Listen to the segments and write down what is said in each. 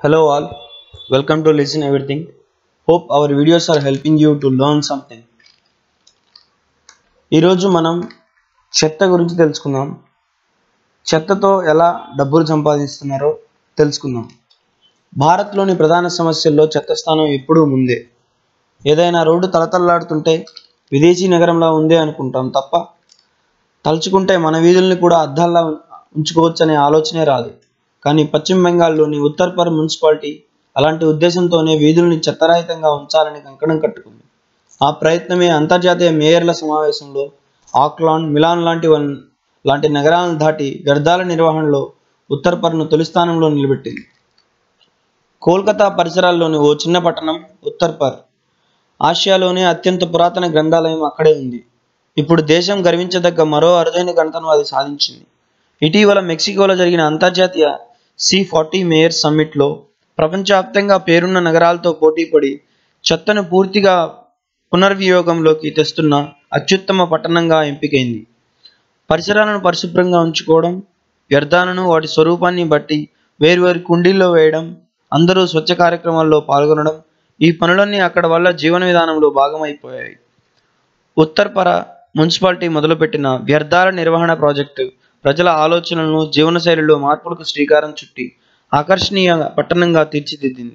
Hello all, welcome to Listen Everything. Hope our videos are helping you to learn something. ఈరోజు మనం చెత్త గురించి తెలుసుకుందాం చెత్తతో ఎలా డబ్బులు సంపాదిస్తున్నారో తెలుసుకుందాం భారత్లోని ప్రధాన సమస్యల్లో చెత్త స్థానం ఎప్పుడూ ముందే ఏదైనా రోడ్డు తలతల్లాడుతుంటే విదేశీ నగరంలా ఉందే అనుకుంటాం తప్ప తలుచుకుంటే మన వీధుల్ని కూడా అద్దాల్లా ఉంచుకోవచ్చనే ఆలోచనే రాదు కానీ పశ్చిమ బెంగాల్లోని ఉత్తర్పర్ మున్సిపాలిటీ అలాంటి ఉద్దేశంతోనే వీధుల్ని చెత్తరహితంగా ఉంచాలని కంకణం కట్టుకుంది ఆ ప్రయత్నమే అంతర్జాతీయ మేయర్ల సమావేశంలో ఆక్లాండ్ మిలాన్ లాంటి వన్- లాంటి నగరాలను దాటి వ్యర్థాల నిర్వహణలో ఉత్తర్పర్ను తొలి స్థానంలో నిలబెట్టింది కోల్కతా పరిసరాల్లోని ఓ చిన్న పట్టణం ఉత్తర్పర్ ఆసియాలోనే అత్యంత పురాతన గ్రంథాలయం అక్కడే ఉంది ఇప్పుడు దేశం గర్వించదగ్గ మరో అరుదైన ఘనతను అది సాధించింది ఇటీవల మెక్సికోలో జరిగిన అంతర్జాతీయ సి ఫార్టీ మేయర్ సమ్మిట్లో ప్రపంచవ్యాప్తంగా పేరున్న నగరాలతో పోటీపడి చెత్తను పూర్తిగా పునర్వినియోగంలోకి తెస్తున్న అత్యుత్తమ పట్టణంగా ఎంపికైంది పరిసరాలను పరిశుభ్రంగా ఉంచుకోవడం వ్యర్థాలను వాటి స్వరూపాన్ని బట్టి వేర్వేరు కుండీల్లో వేయడం అందరూ స్వచ్ఛ కార్యక్రమాల్లో పాల్గొనడం ఈ పనులన్నీ అక్కడ వల్ల జీవన విధానంలో భాగమైపోయాయి ఉత్తర్పర మున్సిపాలిటీ మొదలుపెట్టిన వ్యర్థాల నిర్వహణ ప్రాజెక్టు ప్రజల ఆలోచనలను జీవనశైలిలో మార్పులకు శ్రీకారం చుట్టి ఆకర్షణీయ పట్టణంగా తీర్చిదిద్దింది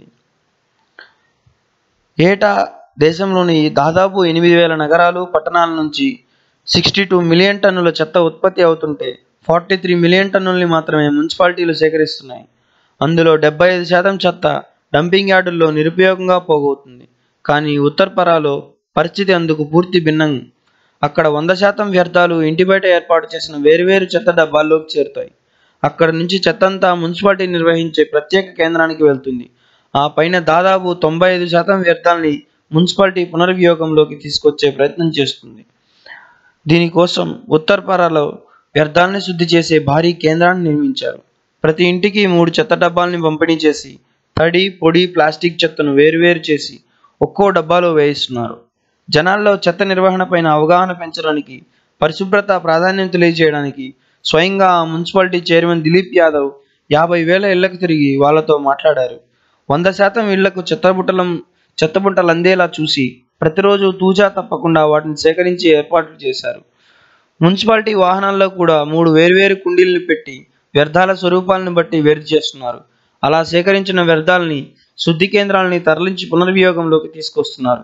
ఏటా దేశంలోని దాదాపు ఎనిమిది వేల నగరాలు పట్టణాల నుంచి సిక్స్టీ టూ మిలియన్ టన్నుల చెత్త ఉత్పత్తి అవుతుంటే ఫార్టీ త్రీ మిలియన్ టన్నుల్ని మాత్రమే మున్సిపాలిటీలు సేకరిస్తున్నాయి అందులో డెబ్బై ఐదు శాతం చెత్త డంపింగ్ యార్డుల్లో నిరుపయోగంగా పోగవుతుంది కానీ ఉత్తర్పరాలో పరిస్థితి అందుకు పూర్తి భిన్నం అక్కడ వంద శాతం వ్యర్థాలు ఇంటి బయట ఏర్పాటు చేసిన వేరువేరు చెత్త డబ్బాల్లోకి చేరుతాయి అక్కడ నుంచి చెత్త అంతా మున్సిపాలిటీ నిర్వహించే ప్రత్యేక కేంద్రానికి వెళ్తుంది ఆ పైన దాదాపు తొంభై ఐదు శాతం వ్యర్థాలని మున్సిపాలిటీ పునర్వినియోగంలోకి తీసుకొచ్చే ప్రయత్నం చేస్తుంది దీనికోసం ఉత్తర్పరాలో వ్యర్థాలని శుద్ధి చేసే భారీ కేంద్రాన్ని నిర్మించారు ప్రతి ఇంటికి మూడు చెత్త డబ్బాల్ని పంపిణీ చేసి తడి పొడి ప్లాస్టిక్ చెత్తను వేరువేరు చేసి ఒక్కో డబ్బాలో వేయిస్తున్నారు జనాల్లో చెత్త నిర్వహణ పైన అవగాహన పెంచడానికి పరిశుభ్రత ప్రాధాన్యం తెలియజేయడానికి స్వయంగా ఆ మున్సిపాలిటీ చైర్మన్ దిలీప్ యాదవ్ యాభై వేల ఇళ్లకు తిరిగి వాళ్ళతో మాట్లాడారు వంద శాతం ఇళ్లకు చెత్తబుట్టలం చెత్తబుట్టలు అందేలా చూసి ప్రతిరోజు తూజా తప్పకుండా వాటిని సేకరించి ఏర్పాట్లు చేశారు మున్సిపాలిటీ వాహనాల్లో కూడా మూడు వేర్వేరు కుండీలను పెట్టి వ్యర్థాల స్వరూపాలను బట్టి వేరు చేస్తున్నారు అలా సేకరించిన వ్యర్థాలని శుద్ధి కేంద్రాలని తరలించి పునర్వినియోగంలోకి తీసుకొస్తున్నారు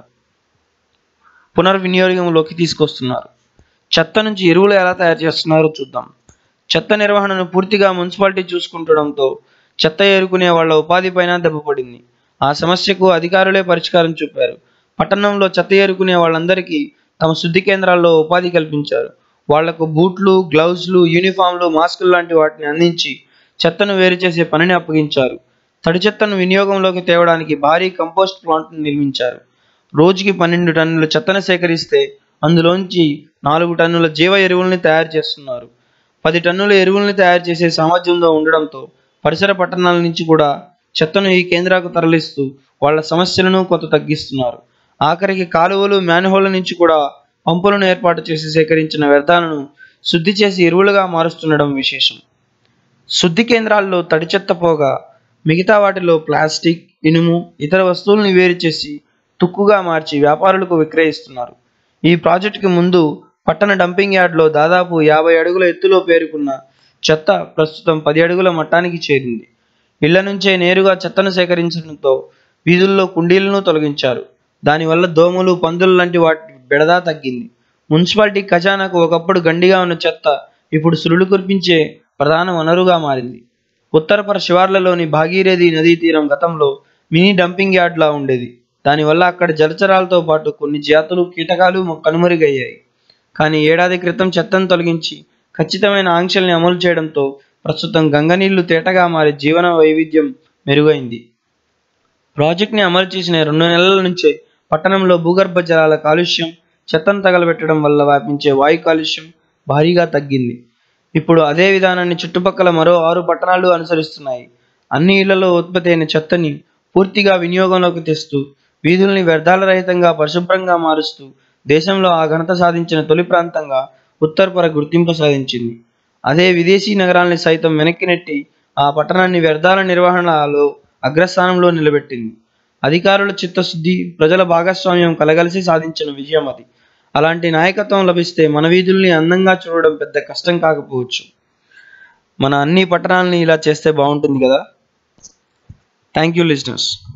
పునర్వినియోగంలోకి తీసుకొస్తున్నారు చెత్త నుంచి ఎరువులు ఎలా తయారు చేస్తున్నారో చూద్దాం చెత్త నిర్వహణను పూర్తిగా మున్సిపాలిటీ చూసుకుంటడంతో చెత్త ఏరుకునే వాళ్ళ ఉపాధి పైన దెబ్బపడింది ఆ సమస్యకు అధికారులే పరిష్కారం చూపారు పట్టణంలో చెత్త ఏరుకునే వాళ్ళందరికీ తమ శుద్ధి కేంద్రాల్లో ఉపాధి కల్పించారు వాళ్లకు బూట్లు గ్లౌజ్లు యూనిఫామ్లు మాస్కులు లాంటి వాటిని అందించి చెత్తను వేరు చేసే పనిని అప్పగించారు తడి చెత్తను వినియోగంలోకి తేవడానికి భారీ కంపోస్ట్ ప్లాంట్ను నిర్మించారు రోజుకి పన్నెండు టన్నుల చెత్తను సేకరిస్తే అందులోంచి నాలుగు టన్నుల జీవ ఎరువుల్ని తయారు చేస్తున్నారు పది టన్నుల ఎరువుల్ని తయారు చేసే సామర్థ్యంతో ఉండడంతో పరిసర పట్టణాల నుంచి కూడా చెత్తను ఈ కేంద్రాలకు తరలిస్తూ వాళ్ళ సమస్యలను కొంత తగ్గిస్తున్నారు ఆఖరికి కాలువలు మ్యాన్హోల్ నుంచి కూడా పంపులను ఏర్పాటు చేసి సేకరించిన వ్యర్థాలను శుద్ధి చేసి ఎరువులుగా మారుస్తుండడం విశేషం శుద్ధి కేంద్రాల్లో తడి చెత్త పోగా మిగతా వాటిలో ప్లాస్టిక్ ఇనుము ఇతర వస్తువులను వేరు చేసి తుక్కుగా మార్చి వ్యాపారులకు విక్రయిస్తున్నారు ఈ ప్రాజెక్టుకి ముందు పట్టణ డంపింగ్ యార్డ్లో దాదాపు యాభై అడుగుల ఎత్తులో పేరుకున్న చెత్త ప్రస్తుతం పది అడుగుల మట్టానికి చేరింది ఇళ్ల నుంచే నేరుగా చెత్తను సేకరించడంతో వీధుల్లో కుండీలను తొలగించారు దానివల్ల దోమలు పందులు లాంటి వాటి బెడద తగ్గింది మున్సిపాలిటీ ఖజానాకు ఒకప్పుడు గండిగా ఉన్న చెత్త ఇప్పుడు సురులు కురిపించే ప్రధాన వనరుగా మారింది ఉత్తరపర శివార్లలోని భాగీరథి నదీ తీరం గతంలో మినీ డంపింగ్ యార్డ్లా ఉండేది దానివల్ల అక్కడ జలచరాలతో పాటు కొన్ని జాతులు కీటకాలు మొ- కనుమరుగయ్యాయి కానీ ఏడాది క్రితం చెత్తను తొలగించి ఖచ్చితమైన ఆంక్షల్ని అమలు చేయడంతో ప్రస్తుతం గంగనీళ్లు తేటగా మారి జీవన వైవిధ్యం మెరుగైంది ప్రాజెక్ట్ని అమలు చేసిన రెండు నెలల నుంచే పట్టణంలో భూగర్భ జలాల కాలుష్యం చెత్తను తగలబెట్టడం వల్ల వ్యాపించే వాయు కాలుష్యం భారీగా తగ్గింది ఇప్పుడు అదే విధానాన్ని చుట్టుపక్కల మరో ఆరు పట్టణాలు అనుసరిస్తున్నాయి అన్ని ఇళ్లలో ఉత్పత్తి అయిన చెత్తని పూర్తిగా వినియోగంలోకి తెస్తూ వీధుల్ని వ్యర్థాల రహితంగా పరిశుభ్రంగా మారుస్తూ దేశంలో ఆ ఘనత సాధించిన తొలి ప్రాంతంగా ఉత్తర్పర గుర్తింపు సాధించింది అదే విదేశీ నగరాల్ని సైతం వెనక్కి నెట్టి ఆ పట్టణాన్ని వ్యర్థాల నిర్వహణలో అగ్రస్థానంలో నిలబెట్టింది అధికారుల చిత్తశుద్ధి ప్రజల భాగస్వామ్యం కలగలిసి సాధించిన విజయం అది అలాంటి నాయకత్వం లభిస్తే మన వీధుల్ని అందంగా చూడడం పెద్ద కష్టం కాకపోవచ్చు మన అన్ని పట్టణాలని ఇలా చేస్తే బాగుంటుంది కదా థ్యాంక్ యూ లిజినెస్